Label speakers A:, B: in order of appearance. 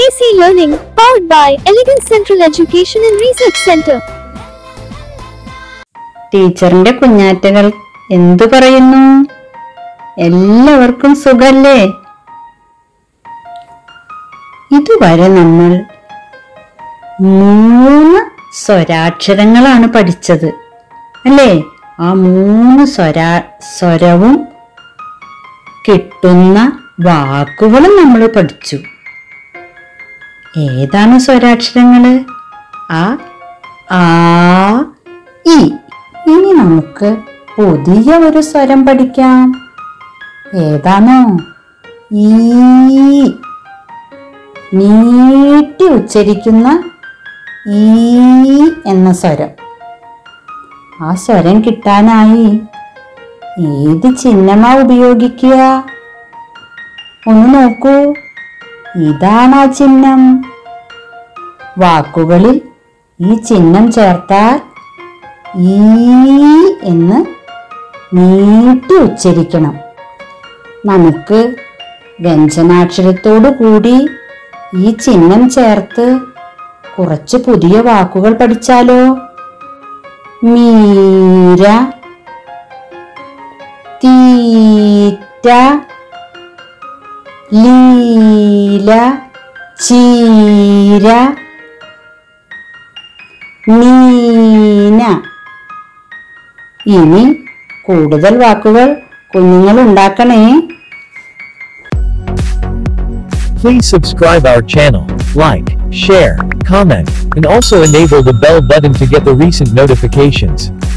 A: ABC Learning, powered by Elegant Central Education and Research Center.
B: ടീച്ചറിന്റെ കുഞ്ഞാറ്റകൾ എന്തു പറയുന്നു എല്ലാവർക്കും സുഖല്ലേ ഇതുവരെ നമ്മൾ മൂന്ന് സ്വരാക്ഷരങ്ങളാണ് പഠിച്ചത് അല്ലേ ആ മൂന്ന് സ്വരാ സ്വരവും കിട്ടുന്ന വാക്കുകളും നമ്മൾ പഠിച്ചു ഏതാണ് സ്വരാക്ഷരങ്ങള് ആ ആ ഇ ഇനി നമുക്ക് പുതിയ ഒരു സ്വരം പഠിക്കാം ഏതാണോ ഈ നീട്ടി ഉച്ചരിക്കുന്ന ഈ എന്ന സ്വരം ആ സ്വരം കിട്ടാനായി ഏത് ചിഹ്നമാ ഉപയോഗിക്കുക ഒന്ന് നോക്കൂ ഇതാണ് ആ ചിഹ്നം വാക്കുകളിൽ ഈ ചിഹ്നം ചേർത്താൽ ഈ എന്ന് നീട്ടി ഉച്ചരിക്കണം നമുക്ക് വ്യഞ്ജനാക്ഷരത്തോടു കൂടി ഈ ചിഹ്നം ചേർത്ത് കുറച്ച് പുതിയ വാക്കുകൾ പഠിച്ചാലോ മീര തീറ്റ ലീല ചീര നീന ഇനി കൂടുതൽ വാക്കുകൾ കുഞ്ഞുങ്ങൾ ഉണ്ടാക്കണേ
C: Please subscribe our channel, like, share, comment, and also enable the bell button to get the recent notifications.